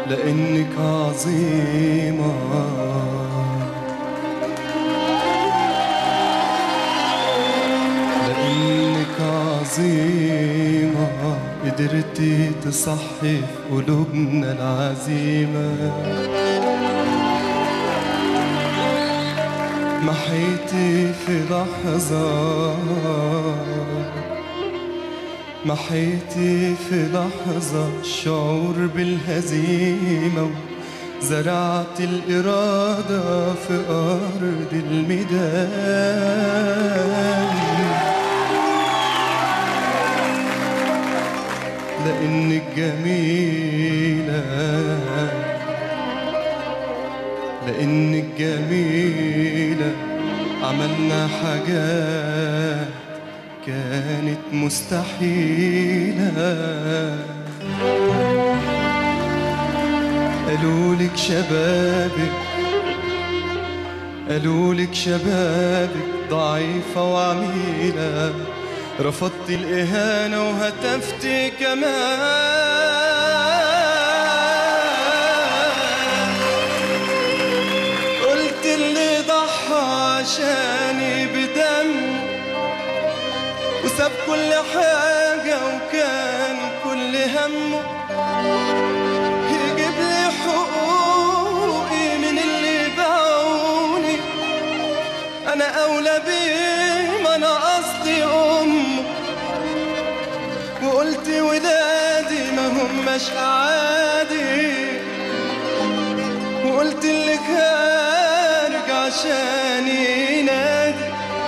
لأنك عظيمة لأنك عظيمة قدرتي تصحي في قلوبنا العزيمة محيتي في لحظة محيتي في لحظة الشعور بالهزيمة زرعت الإرادة في أرض الميدان لأنك جميلة لأنك جميلة عملنا حاجات كانت مستحيلة قالولك شبابك قالولك شبابك ضعيفة وعميلة رفضت الإهانة وهتفت كمان قلت اللي ضحى عشاني بدم وساب كل حاجة وكان كل همه يجيب لي حقوقي من اللي باعوني أنا أولى بيه ما أنا قصدي أمه وقلت ولادي ما هماش عادي وقلت اللي خارج عشان ينادي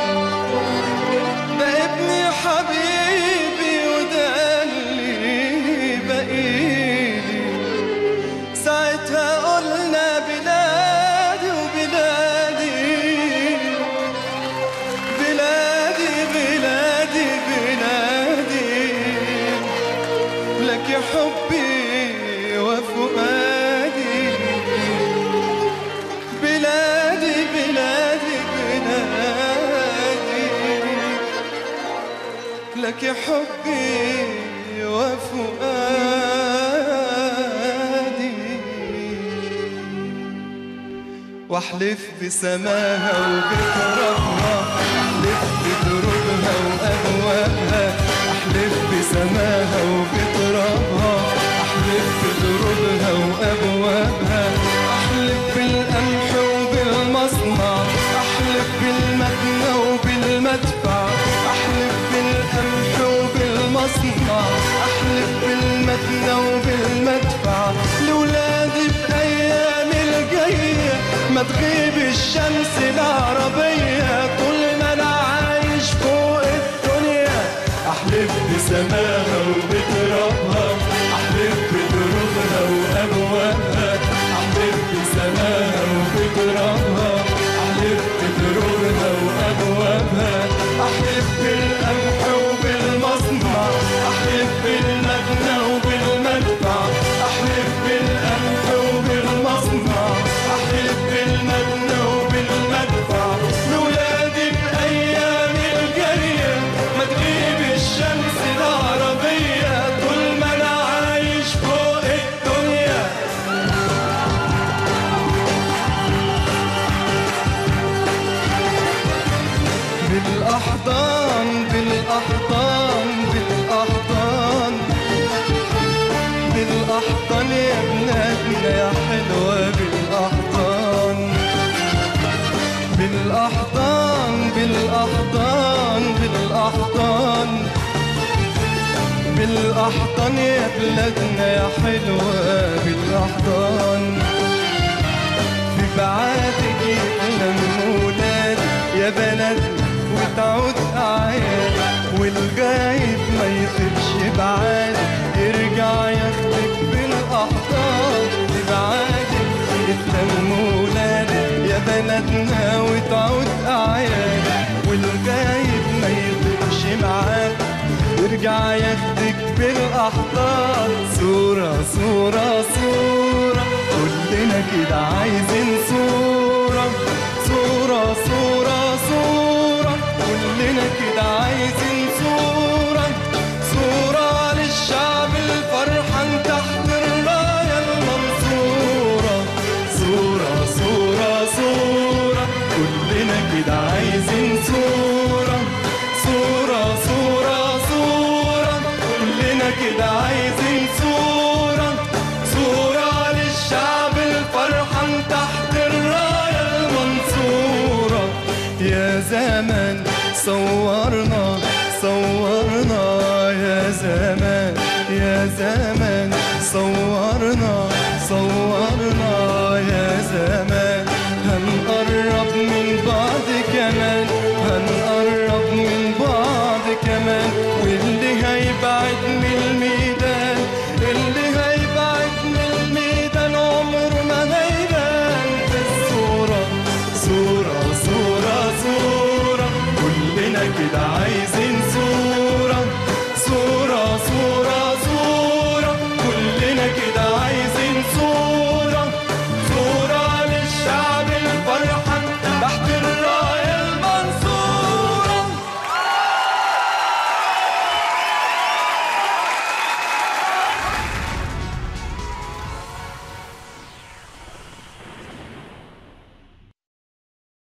ده ابني حبيبي وده اللي بقيلي ساعتها قلنا بلادي وبلادي بلادي بلادي بلادي لك يا حبي وفؤادي بلادي بلادي بلادي لك يا حبي وفؤادي واحلف بسماها وبترابها احلف بدروبها وابوابها احلف بسماها وبترابها احلف بدروبها وابوابها احلف بالقمح وبالمصنع احلف بالمبنى وبالمدفع احلف بالقمح وبالمصنع احلف بالمبنى وبالمدفع لولادي بايام الجايه ما تغيب الشمس العربيه طول ما انا عايش فوق الدنيا احلف بسماها وبترابها احلف بدروبها وابوابها احلف بسماها وبترابها احلف بدروبها وابوابها احلف بالقمح وبالمصنع احلف بالمبنى وبالمدفع احلف بالقمح وبالمصنع احلف بالمبنى وبالمدفع لولادي بايام الجايه ما تغيب الشمس العربيه طول ما انا عايش فوق الدنيا بالأحضان بالأحضان بالأحضان بالأحضان يا بلادنا يا حلوة بالأحضان بالأحضان بالأحضان بالأحضان بالأحضان يا بلادنا يا حلوة بالأحضان في بعادك يتلم ولاد يا بلدنا وتعود أعياد والغايب ما يطيرش بعاد يرجع ياخدك بالأحضان في بعادك يتلم ولاد يا بلدنا وتعود أعياد والغايب ما يطيرش معاك يرجع ياخدك بالأحضان صورة صورة صورة كلنا كده عايزين صورة صورة صورة صورة كلنا كده عايزين صورة صورة للشعب الفرحان تحت الراية المنصورة كلنا كده عايزين صورة صورة للشعب الفرحان تحت الراية المنصورة يا زمان صورنا صورنا يا زمان يا زمان صورنا صورنا يا زمان هنقرب من بعض كمان هنقرب من بعض كمان واللي هيبعد من الميدان اللي هيبعد من الميدان عمره ما هيبان في الصورة صورة صورة صورة كلنا كده عايزين